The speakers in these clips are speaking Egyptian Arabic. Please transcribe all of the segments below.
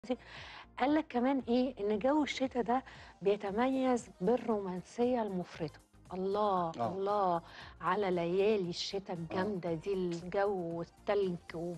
قال لك كمان ايه ان جو الشتاء ده بيتميز بالرومانسيه المفرطه الله آه. الله على ليالي الشتاء الجامده دي الجو والتلج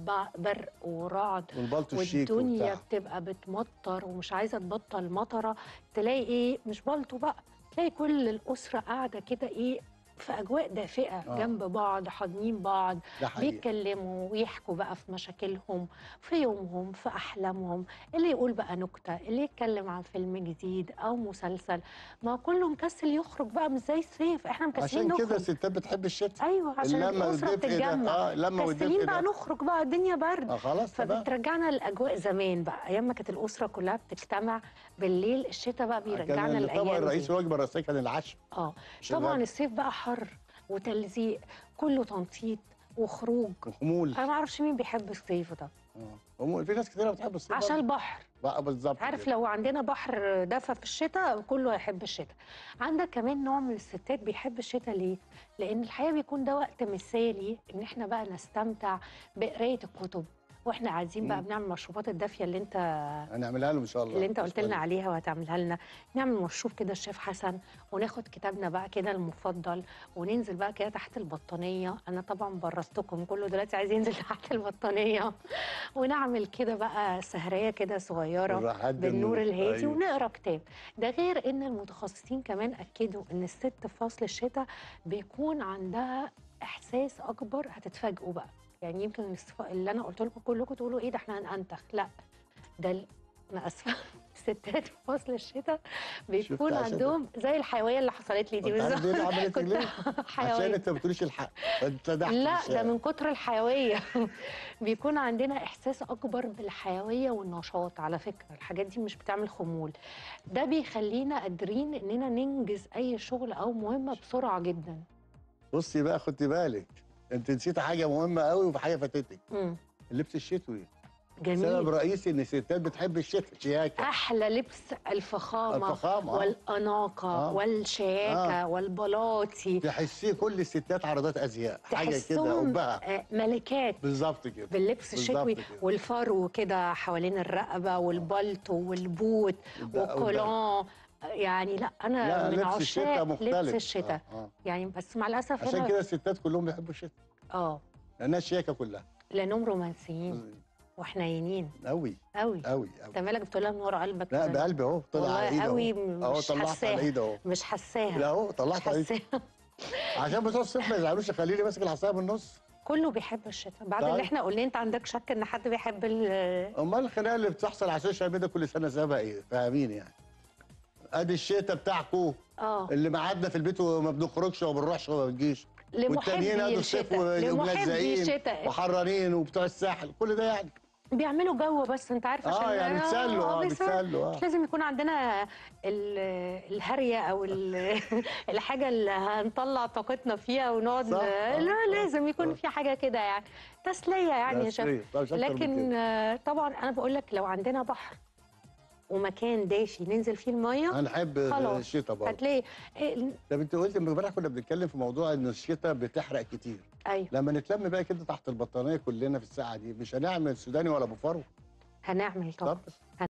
وبرق ورعد والبلطو الشيك والدنيا وبتاع بتبقى بتمطر ومش عايزه تبطل مطره تلاقي ايه مش بلطو بقى تلاقي كل الاسره قاعده كده ايه في اجواء دافئه آه. جنب بعض حاضنين بعض ده حقيقي بيتكلموا ويحكوا بقى في مشاكلهم في يومهم في احلامهم اللي يقول بقى نكته اللي يتكلم عن فيلم جديد او مسلسل ما كله مكسل يخرج بقى مش زي الصيف احنا مكسلين عشان كده نخرج الستات بتحب الشتاء ايوه عشان اللمة الاسره والدفء ده بتتجمع اه لما مكسلين والدفء بقى ده نخرج بقى الدنيا برد اه خلاص تمام فبترجعنا لاجواء زمان بقى ايام ما كانت الاسره كلها بتجتمع بالليل الشتاء بقى بيرجعنا كان الطبق الايام الرئيسي دي الوجبه الرئيسيه كان العشاء اه مش طبعا الغدا. الصيف بقى حر وتلزيق كله تنطيط وخروج خمول انا ما اعرفش مين بيحب الصيف ده اه خمول. في ناس كتير بتحب الصيف عشان برضه. البحر بقى بالظبط عارف كده. لو عندنا بحر دفى في الشتاء كله هيحب الشتاء عندك كمان نوع من الستات بيحب الشتاء ليه لان الحقيقه بيكون ده وقت مثالي ان احنا بقى نستمتع بقرايه الكتب واحنا قاعدين بقى مم. بنعمل المشروبات الدافيه اللي انت هنعملها له ان شاء الله اللي انت قلت لنا تسلم. عليها وهتعملها لنا نعمل مشروب كده الشيف حسن وناخد كتابنا بقى كده المفضل وننزل بقى كده تحت البطانيه انا طبعا برستكم كله دلوقتي عايز ينزل تحت البطانيه ونعمل كده بقى سهريه كده صغيره والراحات دي بالنور النور. الهادي أيوة. ونقرا كتاب ده غير ان المتخصصين كمان اكدوا ان الست في فصل الشتاء بيكون عندها احساس اكبر هتتفاجئوا بقى يعني يمكن الصف- اللي انا قلت لكم كلكم تقولوا ايه ده احنا هننتخ لا ده ال- انا اسفه الستات في فصل الشتاء بيكون عشان- عندهم زي الحيويه اللي حصلت لي دي انت عارف بالظبط ليه عملت كنت ليه؟ عشان حيويه انت ما بتقوليش الحق فانت ضحك لا في ده الشارع. من كتر الحيويه بيكون عندنا احساس اكبر بالحيويه والنشاط على فكره الحاجات دي مش بتعمل خمول ده بيخلينا قادرين اننا ننجز اي شغل او مهمه بسرعه جدا بصي بقى خدي بالك انت نسيت حاجه مهمه قوي وفي حاجه فاتتك مم. اللبس الشتوي سبب جميل رئيسي ان الستات بتحب الشتاء شياكه احلى لبس الفخامه الفخامه آه. والاناقه آه. والشياكه آه. والبلاطي تحسيه كل الستات عرضات ازياء حاجه كده تحسهم قبها آه، ملكات بالظبط كده باللبس بالظبط الشتوي كده. والفرو كده حوالين الرقبه والبلطو والبوت وده- وكولون يعني لا انا لا من لبس الشتاء عشاق مختلف لبس الشتاء آه. آه. يعني بس مع الاسف عشان هنا كده الستات كلهم بيحبوا الشتاء اه لانها شياكه كلها لانهم رومانسيين وحنينين قوي قوي قوي انت قوي مالك بتقولها من ورا قلبك لا كده؟ بقلبي اهو طلع على ايدي والله قوي اهو مش طلعت على حساها ايدي اهو مش حساها لا اهو مش طلعت على ايدي حساها عشان بتوع الصيف ما يزعلوش خليني ماسك العصايه من النص كله بيحب الشتاء بعد طيب. اللي احنا قلنا انت عندك شك ان حد بيحب ال- امال الخناقه اللي بتحصل على السوشيال ميديا كل سنه سبب ايه فاهمين يعني ادي الشتاء بتاعكم اه اللي معادنا في البيت وما بنخرجش وما بنروحش وما بنجيش والتانيين لمحبي قعدوا الصيف الشتاء ويوم لمحبي ملزقين الشتاء وحرانين وبتوع الساحل كل ده يعني بيعملوا جو بس انت عارف عشان اه يعني بتسلوا اه بيسلوا. بتسلوا اه مش لازم يكون عندنا ال- الهريه او ال- الحاجه اللي هنطلع طاقتنا فيها ونقعد صح، آه، لا آه، لازم يكون آه. في حاجه كده يعني تسليه يعني يا شيخ سريع. طب مش أكتر من لكن كده. آه، طبعا انا بقول لك لو عندنا بحر ومكان دافي ننزل فيه الميه هنحب خلاص. الشتاء برضه هتلاقي إيه، طب انت قلت امبارح كنا بنتكلم في موضوع ان الشتاء بتحرق كتير ايوه لما نتلم بقى كده تحت البطانيه كلنا في الساعه دي مش هنعمل سوداني ولا بوفارو هنعمل طبعا طب